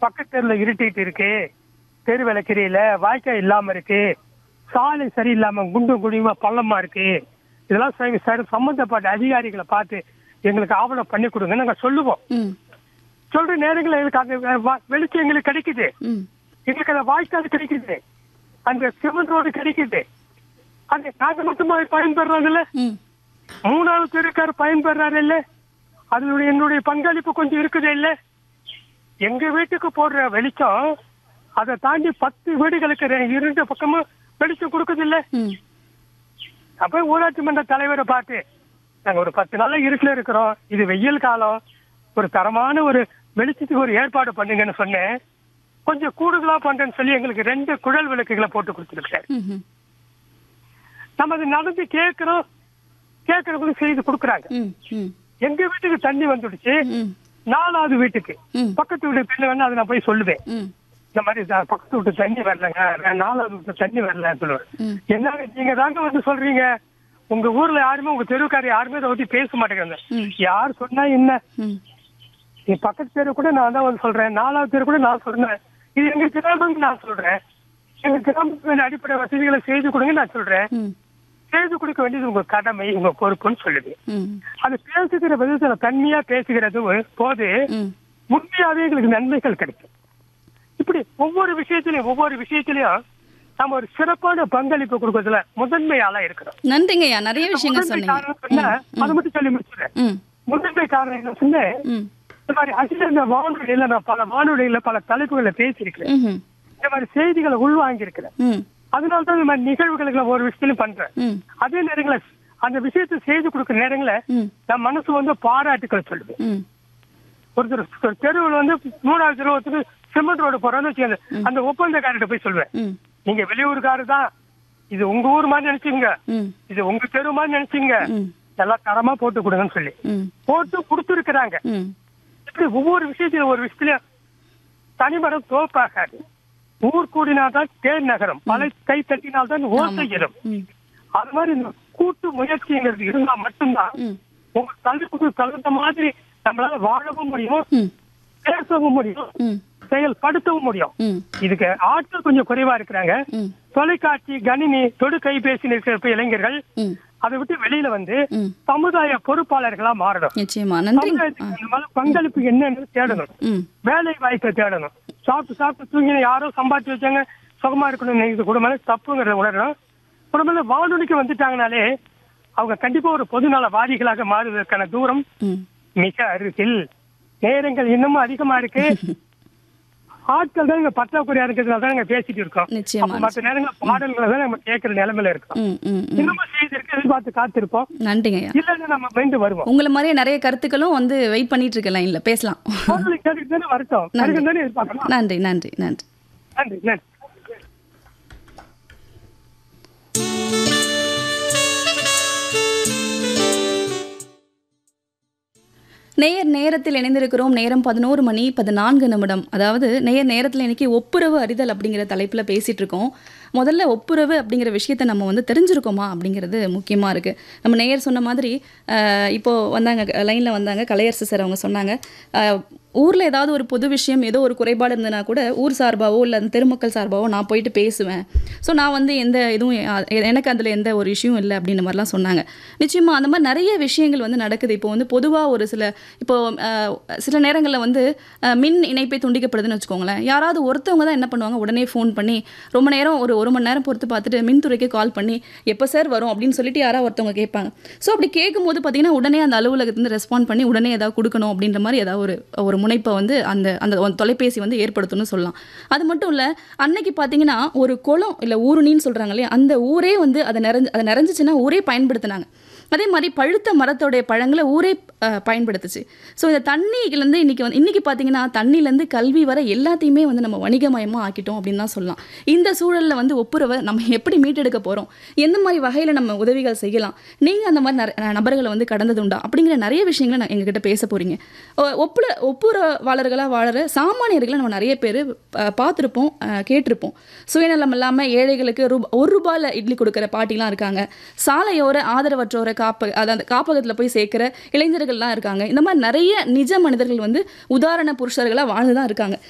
பக்கத்து தெருல இருட்டிட்டு இருக்கு தெரு விளக்கிறியில வாய்க்கால் இல்லாம இருக்கு சாலை சரியில்லாம குண்டும் குழியுமா பள்ளமா இருக்கு இதெல்லாம் சரி சரி சம்பந்தப்பட்ட அதிகாரிகளை பார்த்து எங்களுக்கு ஆவணம் பண்ணி கொடுங்க நாங்க சொல்லுவோம் ம் சொல்ற நேரங்களில் எங்களுக்கு அந்த வெ- வ- வெளிச்சம் எங்களுக்கு கிடைக்குது ம் எங்களுக்கு அந்த வாய்க்கால் கிடைக்குது அந்த சிமெண்ட் ரோடு கிடைக்குது அந்த நாங்க மட்டுமா பயன்பெறாங்கல்ல ம் மூணாவது தெருக்கார் பயன்பெறாரு இல்ல அதனுடைய என்னுடைய பங்களிப்பு கொஞ்சம் இருக்குது இல்ல எங்க வீட்டுக்கு போடுற வெளிச்சம் அதை தாண்டி பத்து வீடுகளுக்கு ரெ- இரண்டு பக்கமும் வெளிச்சம் கொடுக்குது இல்ல ம் அப்ப ஊராட்சி மன்ற தலைவரை பார்த்து நாங்க ஒரு பத்து நாள்ல இருட்டுல இருக்கிறோம் இது வெயில் காலம் ஒரு தரமான ஒரு வெளிச்சத்துக்கு ஒரு ஏற்பாடு பண்ணுங்கன்னு சொன்னேன் கொஞ்சம் கூடுதலா பண்றேன்னு சொல்லி எங்களுக்கு ரெண்டு குழல் விளக்குகளை போட்டு கொடுத்துருக்காரு ம் நம்ம அது நடந்து கேட்கிறோம் கேட்கறவங்களுக்கு செய்து கொடுக்குறாங்க ம் ம் எங்க வீட்டுக்கு தண்ணி வந்துடுச்சு ம் நாலாவது வீட்டுக்கு ம். பக்கத்து வீட்டு பிள்ளை வேணா அதை நான் போய் சொல்லுவேன் ம் இந்த மாதிரி தான் பக்கத்து வீட்டு தண்ணி வரலங்க நான் நாலாவது வீட்டு தண்ணி வரலன்னு சொல்லுவேன் ம். என்னங்க நீங்க தாங்க வந்து சொல்றீங்க உங்க ஊர்ல யாருமே உங்க தெருவுக்கார யாருமே இதை பத்தி பேச மாட்டேங்கிறாங்க ம். யார் சொன்னா என்ன ம் நீ பக்கத்து தெரு கூட நான் தான் வந்து சொல்றேன் நாலாவது தெரு கூட நான் சொல்றேன் இது எங்க கிராமம் நான் சொல்றேன் எங்க கிராமத்துக்கு அடிப்படை வசதிகளை செய்து கொடுங்க நான் சொல்றேன் ம் செய்து கொடுக்க வேண்டியது உங்க கடமை உங்க பொறுப்புன்னு சொல்லுது ம் அது பேசுகிற விதத்துல தன்மையா பேசுகிறது போது ம் உண்மையாவே எங்களுக்கு நன்மைகள் கிடைக்கும் இப்படி ஒவ்வொரு விஷயத்திலையும் ஒவ்வொரு விஷயத்திலையும் நம்ம ஒரு சிறப்பான பங்களிப்பு கொடுக்கறதுல முதன்மையாளா இருக்கிறோம் நன்றிங்கய்யா நிறைய விஷயங்கள் முதன்மை சொன்னீங்க காரணம் சொன்னா அதை மட்டும் சொல்லி முடிச்சுறேன் ம் முதன்மை காரணம் என்ன சொன்னேன் ம் இந்த மாதிரி அகில இந்த வானொலியில நான் பல வானொலியில பல தலைப்புகளை பேசியிருக்கிறேன் ம் இந்த மாதிரி செய்திகளை உள்வாங்கி இருக்கிறேன் ம் அதனால தான் இந்த மாதிரி நிகழ்வுகளுக்கு நான் ஒரு விஷயத்திலும் பண்றேன் ம் அதே நேரங்கள அந்த விஷயத்தை செய்து கொடுக்குற நேரங்கள ம் நான் மனசு வந்து பாராட்டுக்கள் சொல்லுவேன் ம் ஒருத்தர் ஒரு தெருவில் வந்து மூணாவது தெருவத்துக்கு சிமெண்ட் ரோடு போறோம்னு வச்சுக்கோங்க அந்த ஒப்பந்தக்காரர்கிட்ட போய் சொல்லுவேன் ம் நீங்க வெளியூருக்காரு தான் இது உங்க ஊர் மாதிரி நினைச்சுங்க ம் இது உங்க தெரு மாதிரி நினைச்சுங்க ம் நல்லா தரமா போட்டு கொடுங்கன்னு சொல்லி ம் போட்டு கொடுத்துருக்குறாங்க ம் இப்படி ஒவ்வொரு விஷயத்திலும் ஒரு விஷயத்திலும் தனிமரம் தோப்பாகாது ஊர் கூடினால்தான் தேர் நகரம் பல கை தட்டினால்தான் ஓசை இடும் ம் அது மாதிரி இந்த கூட்டு முயற்சிங்கிறது இருந்தா மட்டும்தான் ம் உங்க தலைப்புக்கு தகுந்த மாதிரி நம்மளால வாழவும் முடியும் ம் பேசவும் முடியும் ம் செயல்படுத்தவும் முடியும் ம் இதுக்கு ஆட்கள் கொஞ்சம் குறைவா இருக்கிறாங்க ம் தொலைக்காட்சி கணினி தொடு கைபேசி இருக்கிற இளைஞர்கள் ம் அதை விட்டு வெளியில வந்து ம் சமுதாய பொறுப்பாளர்களா மாறணும் நிச்சயமா நன்றி சமுதாயத்துக்கு அந்த மாதிரி பங்களிப்பு என்னன்னு தேடணும் ம் வேலை வாய்ப்பை தேடணும் சாப்பிட்டு சாப்பிட்டு தூங்கி யாரோ சம்பாதிச்சு வச்சாங்க சுகமா இருக்கணும் நினைக்கிறது குடும்பம் தப்புங்கிறத உணரணும் குடும்பம் வானொலிக்கு வந்துட்டாங்கனாலே அவங்க கண்டிப்பா ஒரு பொதுநல வாதிகளாக மாறுவதற்கான தூரம் ம் மிக அருகில் நேரங்கள் இன்னமும் அதிகமா இருக்கு ஆட்கள் தான் இங்க பற்றாக்குறையா இருக்கிறதுனால தான் நாங்க பேசிட்டு இருக்கோம் நிச்சயமா அப்ப மற்ற நேரங்கள் பாடல்களை தான் நம்ம கேட்கிற நிலைமையில இருக்கோம் ம் ம் ம் இன்னமும் செய்தி இருக்கு எதிர்பார்த்து காத்திருப்போம் நன்றிங்கய்யா இல்லைன்னா நம்ம மீண்டு வருவோம் உங்களை மாதிரியே நிறைய கருத்துக்களும் வந்து வெயிட் பண்ணிட்டு இருக்க லைன்ல பேசலாம் வானொலி கேட்டுட்டு தானே வரட்டும் வருகை தானே எதிர்பார்க்கலாம் நன்றி நன்றி நன்றி நன்றி நன்றி நேயர் நேரத்தில் இணைந்திருக்கிறோம் நேரம் பதினோரு மணி பதினான்கு நிமிடம் அதாவது நேயர் நேரத்தில் இன்னைக்கு ஒப்புரவு அறிதல் அப்படிங்கிற தலைப்பில் பேசிட்டு இருக்கோம் முதல்ல ஒப்புரவு அப்படிங்கிற விஷயத்தை நம்ம வந்து தெரிஞ்சிருக்கோமா அப்படிங்கிறது முக்கியமாக இருக்குது நம்ம நேயர் சொன்ன மாதிரி அஹ், இப்போ வந்தாங்க லைனில் வந்தாங்க கலையரசு சார் அவங்க சொன்னாங்க அஹ், ஊரில் ஏதாவது ஒரு பொது விஷயம் ஏதோ ஒரு குறைபாடு இருந்ததுன்னா கூட ஊர் சார்பாவோ இல்லை அந்த தெருமக்கள் சார்பாவோ நான் போயிட்டு பேசுவேன் ஸோ நான் வந்து எந்த இதுவும் எ- எனக்கு அதில் எந்த ஒரு இஷ்யூம் இல்லை அப்படின்ற மாதிரிலாம் சொன்னாங்க நிச்சயமாக அந்த மாதிரி நிறைய விஷயங்கள் வந்து நடக்குது இப்போ வந்து பொதுவாக ஒரு சில இப்போ அஹ், சில நேரங்களில் வந்து அஹ், மின் இணைப்பை துண்டிக்கப்படுதுன்னு வச்சுக்கோங்களேன் யாராவது ஒருத்தவங்க தான் என்ன பண்ணுவாங்க உடனே ஃபோன் பண்ணி ரொம்ப நேரம் ஒரு ஒரு மணி நேரம் பொறுத்து பார்த்துட்டு மின்துறைக்கு கால் பண்ணி எப்போ சார் வரும் அப்படின்னு சொல்லிட்டு யாராவது ஒருத்தவங்க கேட்பாங்க ஸோ அப்படி கேட்கும்போது பார்த்தீங்கன்னா உடனே அந்த அலுவலகத்துலேருந்து ரெஸ்பாண்ட் பண்ணி உடனே ஏதாவது கொடுக்கணும் அப்படின்ற மாதிரி ஏதாவது ஒரு ஒரு முனைப்பை வந்து அந்த அந்த ஒரு தொலைபேசி வந்து ஏற்படுத்தணும்னு சொல்லலாம் அது மட்டும் இல்லை அன்னைக்கு பார்த்தீங்கன்னா ஒரு குளம் இல்லை ஊருணின்னு சொல்கிறாங்க இல்லையா அந்த ஊரே வந்து அதை நிறைஞ்சு அதை நிறைஞ்சிச்சுன்னா ஊரே பயன்படுத்தினாங்க அதே மாதிரி பழுத்த மரத்தோடைய பழங்களை ஊரே அஹ், பயன்படுத்துச்சு ஸோ இந்த தண்ணியிலேருந்து இன்னைக்கு வந்து இன்னைக்கு பார்த்தீங்கன்னா தண்ணியிலேருந்து கல்வி வர எல்லாத்தையுமே வந்து நம்ம வணிகமயமாக ஆக்கிட்டோம் அப்படின்னு தான் சொல்லலாம் இந்த சூழலில் வந்து ஒப்புரவை நம்ம எப்படி மீட்டெடுக்க போகிறோம் எந்த மாதிரி வகையில் நம்ம உதவிகள் செய்யலாம் நீங்கள் அந்த மாதிரி நிற- நபர்களை வந்து கடந்தது உண்டா அப்படிங்கிற நிறைய விஷயங்களை நான் எங்ககிட்ட பேச போகிறீங்க ஒப்புர ஒப்புரவாளர்களாக வாழற சாமானியர்களை நம்ம நிறைய பேர் பார்த்துருப்போம் அஹ், கேட்டிருப்போம் சுயநலம் இல்லாமல் ஏழைகளுக்கு ரூபா ஒரு ரூபாயில் இட்லி கொடுக்குற பாட்டிலாம் இருக்காங்க சாலையோர ஆதரவற்றோரை காப்ப அதாவது காப்பகத்தில் போய் சேர்க்குற இளைஞர்கள்லாம் இருக்காங்க இந்த மாதிரி நிறைய நிஜ மனிதர்கள் வந்து உதாரண புருஷர்களாக வாழ்ந்து தான் இருக்காங்க